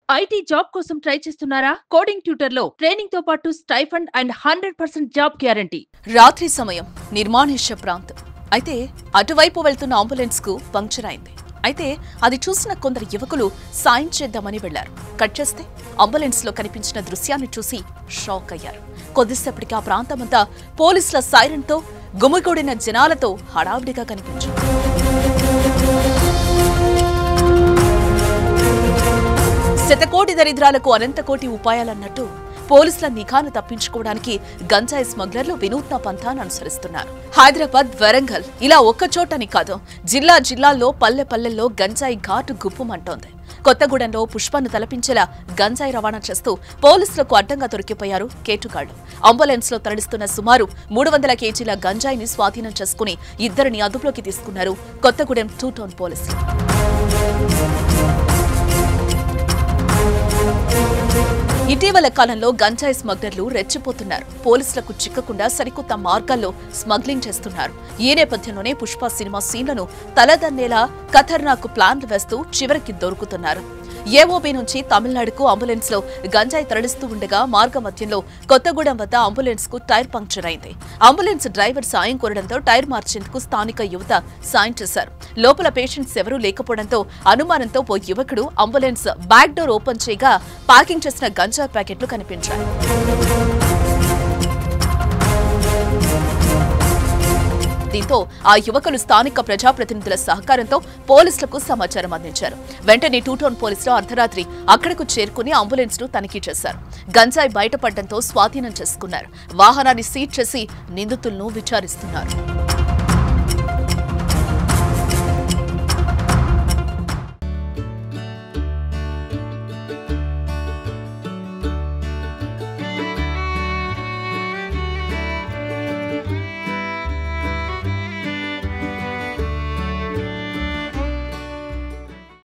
IT job కోసం try చేస్తున్నారా coding tutor లో ట్రైనింగ్ తో పాటు stipend and hundred percent job guarantee రాత్రి సమయం నిర్మానుష్య ప్రాంతం అయితే అటువైపు వెళ్తున్న అంబులెన్స్ కు పంక్చర్ అయింది అయితే అది చూసిన కొందరు యువకులు సాయం చేద్దామని వెళ్లారు కట్ చేస్తే అంబులెన్స్ లో కనిపించిన దృశ్యాన్ని చూసి షాక్ అయ్యారు కొద్దిసేపటికి ఆ ప్రాంతమంతా పోలీసుల సైరన్ తో గుమిగూడిన జనాలతో హడావిడిగా కనిపించింది శతకోటి దరిద్రాలకు అనంతకోటి ఉపాయాలన్నట్టు పోలీసుల నిఘాను తప్పించుకోవడానికి గంజాయి స్మగ్లర్లు వినూత్న పంథాను అనుసరిస్తున్నారు హైదరాబాద్ వరంగల్ ఇలా ఒక్క చోటని కాదు జిల్లా జిల్లాల్లో పల్లె పల్లెల్లో గంజాయి ఘాటు గుప్పుమంటోంది కొత్తగూడెంలో పుష్పను తలపించేలా గంజాయి రవాణా చేస్తూ పోలీసులకు అడ్డంగా దొరికిపోయారు కేటుగాళ్లు అంబులెన్స్ లో తరలిస్తున్న సుమారు మూడు వందల కేజీల గంజాయిని స్వాధీనం చేసుకుని ఇద్దరిని అదుపులోకి తీసుకున్నారు కొత్తగూడెం టూ టౌన్ పోలీసులు ఇటీవల కాలంలో గంజాయి స్మగ్లర్లు రెచ్చిపోతున్నారు పోలీసులకు చిక్కకుండా సరికొత్త మార్గాల్లో స్మగ్లింగ్ చేస్తున్నారు ఈ నేపథ్యంలోనే పుష్ప సినిమా సీన్లను తలదన్నేలా ఖతర్నాకు ప్లాన్లు వేస్తూ చివరికి దొరుకుతున్నారు ఏఓబీ నుంచి తమిళనాడుకు అంబులెన్స్ లో గంజాయి తరలిస్తూ ఉండగా మార్గ మధ్యంలో కొత్తగూడెం వద్ద అంబులెన్స్ కు టైర్ పంక్చర్ అయింది అంబులెన్స్ డ్రైవర్ సాయం కోరడంతో టైర్ మార్చేందుకు స్థానిక యువత సాయం చేశారు లోపల పేషెంట్స్ ఎవరూ లేకపోవడంతో అనుమానంతో ఓ యువకుడు అంబులెన్స్ బ్యాక్ డోర్ ఓపెన్ చేయగా పార్కింగ్ చేసిన గంజాయి ప్యాకెట్లు కనిపించాయి దీంతో ఆ యువకులు స్థానిక ప్రజాప్రతినిధుల సహకారంతో పోలీసులకు సమాచారం అందించారు వెంటనే టూ టౌన్ పోలీసులు అర్ధరాత్రి అక్కడకు చేరుకుని అంబులెన్స్ ను తనిఖీ చేశారు గంజాయి బయటపడడంతో స్వాధీనం చేసుకున్నారు వాహనాన్ని సీజ్ చేసి నిందితులను విచారిస్తున్నారు